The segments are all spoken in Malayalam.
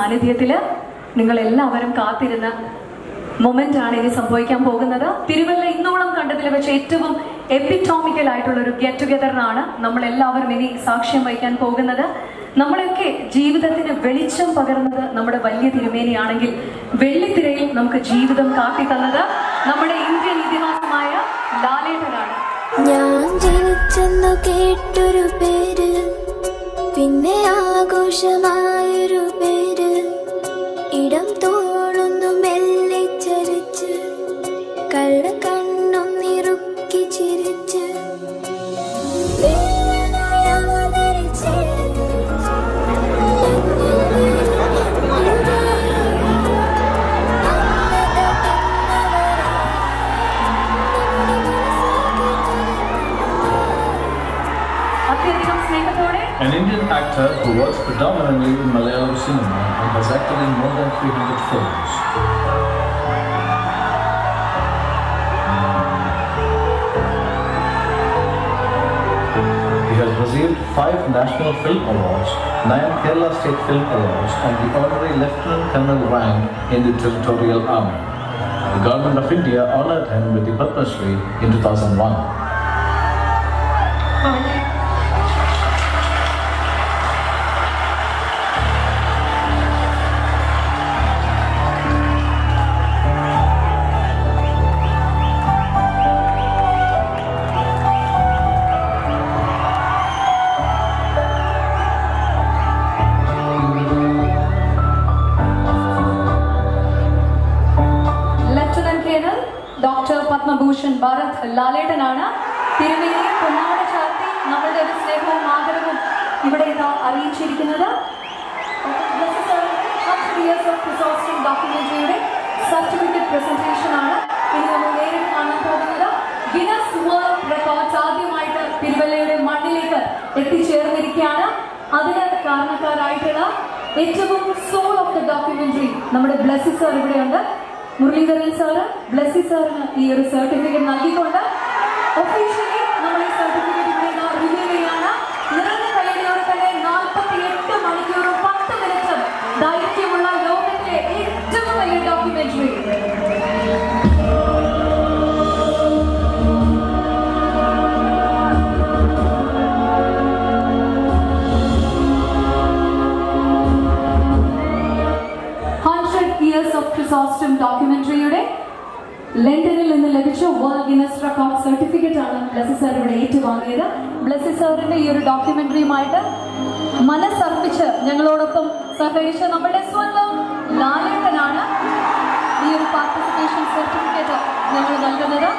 സാന്നിധ്യത്തില് നിങ്ങൾ എല്ലാവരും കാത്തിരുന്ന മൊമെന്റ് ആണ് ഇനി സംഭവിക്കാൻ പോകുന്നത് തിരുവല്ല ഇന്നോളം കണ്ടതിൽ വെച്ച് ഏറ്റവും എപ്പിറ്റോമിക്കൽ ആയിട്ടുള്ള ഒരു ഗെറ്റ് ടുഗദറിനാണ് നമ്മൾ എല്ലാവരും ഇനി സാക്ഷ്യം വഹിക്കാൻ പോകുന്നത് നമ്മളൊക്കെ ജീവിതത്തിന് വെളിച്ചം പകർന്നത് നമ്മുടെ വലിയ തിരുമേനിയാണെങ്കിൽ വെള്ളിത്തിരയിൽ നമുക്ക് ജീവിതം കാട്ടി തന്നത് നമ്മുടെ ഇന്ത്യൻ ഇതിഹാസമായ ലാലേട്ടനാണ് ഞാൻ ജനിച്ചെന്നു കേട്ടൊരു പേര് പിന്നെ ആഘോഷമായൊരു പേര് ഇടം തോളുന്നു മെല്ലെ ചരിച്ച് കള്ള കണ്ണും നിറുക്കി ചിരിച്ച് വേദനയായി അവതരിച്ച് അത്യധികം സ്നേഹത്തോടെ An Indian actor who works predominantly in Malayalam cinema and has acted in more than 300 films. He has received five National Film Awards, nine Kerala State Film Awards, and the honorary Lieutenant Colonel rank in the Territorial Army. The Government of India honored him with the Padma Shri in 2001. Lieutenant colonel doctor Padmabhushan Bharat ലാലേട്ടനാണ് തിരുമേനിയെ പൊന്നാട ചാർത്തി നമ്മളുടെ ഒരു സ്നേഹവും ആദരവും ഇവിടെ ഇതാ അറിയിച്ചിരിക്കുന്നത് ഡോക്യുമെന്ററിയുടെ സർട്ടിഫിക്കറ്റ് പ്രസന്റേഷൻ ആണ് ഇനി നമ്മൾ നേരിട്ട് കാണാൻ പോകുന്നത് ഗിനസ് വേൾഡ് റെക്കോർഡ്സ് ആദ്യമായിട്ട് തിരുവല്ലയുടെ മണ്ണിലേക്ക് എത്തിച്ചേർന്നിരിക്കുകയാണ് അതിന് കാരണക്കാരായിട്ടുള്ള ഏറ്റവും സോൾ ഓഫ് ദ ഡോക്യുമെന്ററി നമ്മുടെ ബ്ലസ്സി സാർ ഇവിടെയുണ്ട് മുരളീധരൻ സാറ് ബ്ലസ്സി സാറിന് ഈ ഒരു സർട്ടിഫിക്കറ്റ് നൽകിക്കൊണ്ട് ഒഫീഷ്യലി നമ്മൾ ഈ സർട്ടിഫിക്കറ്റ് ഇവിടെ റിവ്യൂ ചെയ്യാണ് നിറഞ്ഞ കയ്യടിയോടെ തന്നെ നാൽപ്പത്തി എട്ട് മണിക്കൂറും പത്ത് മിനിറ്റും ദൈർഘ്യമുള്ള ലോകത്തിലെ ഏറ്റവും വലിയ documentary hundred years of Chrysostom ഡോക്യുമെന്ററിയുടെ ലണ്ടനിൽ നിന്ന് ലഭിച്ച വേൾഡ് ഗിനസ് റെക്കോർഡ് സർട്ടിഫിക്കറ്റ് ആണ് ബ്ലസ്സി സാർ ഇവിടെ ഏറ്റുവാങ്ങിയത് ബ്ലസ്സി സാറിന്റെ ഈ ഒരു ഡോക്യുമെന്ററിയുമായിട്ട് മനസ്സർപ്പിച്ച് ഞങ്ങളോടൊപ്പം സഹകരിച്ച നമ്മുടെ സ്വന്തം ലാലേട്ടനാണ് ഈ ഒരു പാർട്ടിസിപ്പേഷൻ സർട്ടിഫിക്കറ്റ് ഞങ്ങൾ നൽകുന്നത്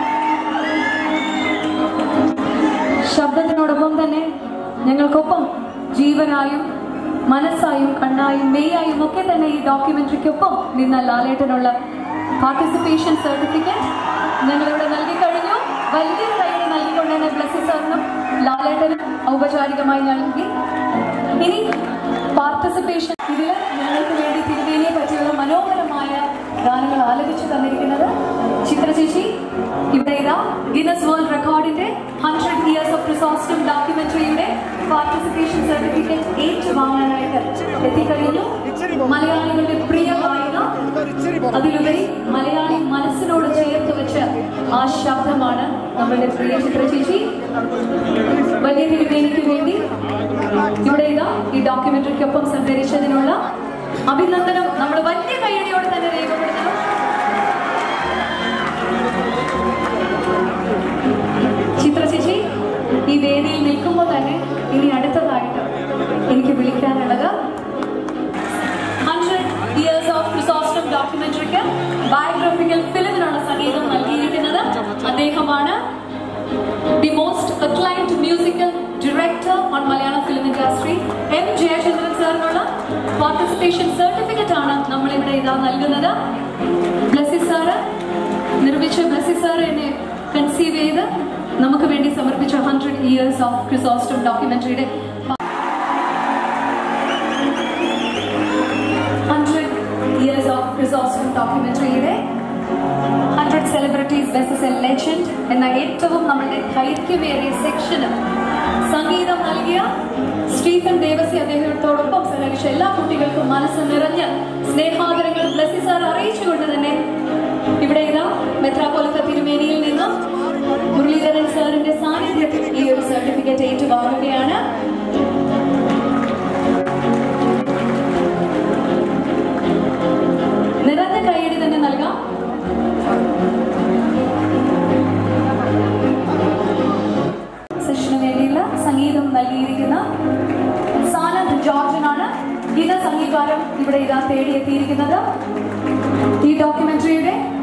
ശബ്ദത്തിനോടൊപ്പം തന്നെ ഞങ്ങൾക്കൊപ്പം ജീവനായും മനസ്സായും കണ്ണായും മെയ്യായും ഒക്കെ തന്നെ ഈ ഡോക്യുമെന്ററിക്കൊപ്പം നിന്ന ലാലേട്ടനുള്ള പാർട്ടിസിപ്പേഷൻ സർട്ടിഫിക്കറ്റ് ഞങ്ങളിവിടെ നൽകി കഴിഞ്ഞു വലിയ കൈയ്യടി നൽകിക്കൊണ്ട് തന്നെ ബ്ലസ്സി സാറിനും ലാലേട്ടനും ഔപചാരികമായി നൽകി ഇനി പാർട്ടിസിപ്പേഷൻ ഇതിൽ ഞങ്ങൾക്ക് വേണ്ടി തിരുവേലിയെ പറ്റിയുള്ള മനോഹരമായ ഗാനങ്ങൾ ആലപിച്ചു തന്നിരിക്കുന്നത് ചിത്ര ചേച്ചി ഇവിടെ ഇതാ ഗിനസ് വേൾഡ് റെക്കോർഡിന്റെ ഹൺഡ്രഡ് ഇയേഴ്സ് ഓഫ് ക്രിസോസ്റ്റം ഡോക്യുമെന്ററിയുടെ പാർട്ടിസിപ്പേഷൻ സർട്ടിഫിക്കറ്റ് ഏറ്റുവാങ്ങാനായിട്ട് എത്തിക്കഴിഞ്ഞു മലയാളികളുടെ പ്രിയ ഗായിക അതിലുപരി മലയാളി മനസ്സിനോട് ചേർത്ത് വെച്ച ആ ശബ്ദമാണ് നമ്മളുടെ പ്രിയ ചിത്ര ചേച്ചി വലിയ തിരുവേലിക്ക് വേണ്ടി ഇവിടെ ഇതാ ഈ ഡോക്യുമെന്ററിക്കൊപ്പം സഞ്ചരിച്ചതിനുള്ള അഭിനന്ദനം നമ്മൾ വലിയ കൈയടിയോടെ തന്നെ രേഖപ്പെടുത്തണം ചിത്ര ചേച്ചി ഈ വേദിയിൽ നിൽക്കുമ്പോൾ തന്നെ ഇനി അടുത്തതായിട്ട് എനിക്ക് വിളിക്കാനുള്ളത് ഹൺഡ്രഡ് ഇയേഴ്സ് ഓഫ് ക്രിസോസ്റ്റം ഡോക്യുമെന്ററിക്ക് ബയോഗ്രഫിക്കൽ ഫിലിമിനുള്ള സംഗീതം നൽകിയിരിക്കുന്നത് അദ്ദേഹമാണ് the most acclaimed musical director on Malayalam film industry M Jayachandran സാറിനുള്ള പാർട്ടിസിപ്പേഷൻ സർട്ടിഫിക്കറ്റ് ആണ് നമ്മളിവിടെ ഇതാ നൽകുന്നത് ബ്ലസ്സി സാറ് നിർമ്മിച്ച ബ്ലസ്സി സാർ എന്നെ കൺസീവ് ചെയ്ത് നമുക്ക് വേണ്ടി സമർപ്പിച്ച ഹൺഡ്രഡ് ഇയേഴ്സ് ഓഫ് ക്രിസോസ്റ്റം ഡോക്യുമെന്ററിയുടെ ഹൺഡ്രഡ് ഇയേഴ്സ് ഓഫ് ക്രിസോസ്റ്റം ഡോക്യുമെന്ററിയുടെ hundred celebrities versus a legend എന്ന ഏറ്റവും നമ്മളുടെ ദൈർഘ്യമേറിയ സെക്ഷന് സംഗീതം നൽകിയ സ്റ്റീഫൻ ദേവസി അദ്ദേഹത്തോടൊപ്പം സഹകരിച്ച എല്ലാ കുട്ടികൾക്കും മനസ്സ് നിറഞ്ഞ സ്നേഹാദരങ്ങൾ ബ്ലസ്സി സാർ അറിയിച്ചുകൊണ്ട് തന്നെ ഇവിടെ ഇതാ മെത്രാപോലത്തെ തിരുമേനിയിൽ നിന്നും മുരളീധരൻ സാറിന്റെ സാന്നിധ്യത്തിൽ ഈ ഒരു സർട്ടിഫിക്കറ്റ് ഏറ്റുവാങ്ങുകയാണ് നിറഞ്ഞ കൈയടി തന്നെ നൽകാം സെഷന് വേണ്ടിയുള്ള സംഗീതം നൽകിയിരിക്കുന്ന സാനന്ദ് ജോർജിനാണ് ഗീത സംഗീകാരം ഇവിടെ ഇതാ തേടിയെത്തിയിരിക്കുന്നത് ഈ ഡോക്യുമെന്ററിയുടെ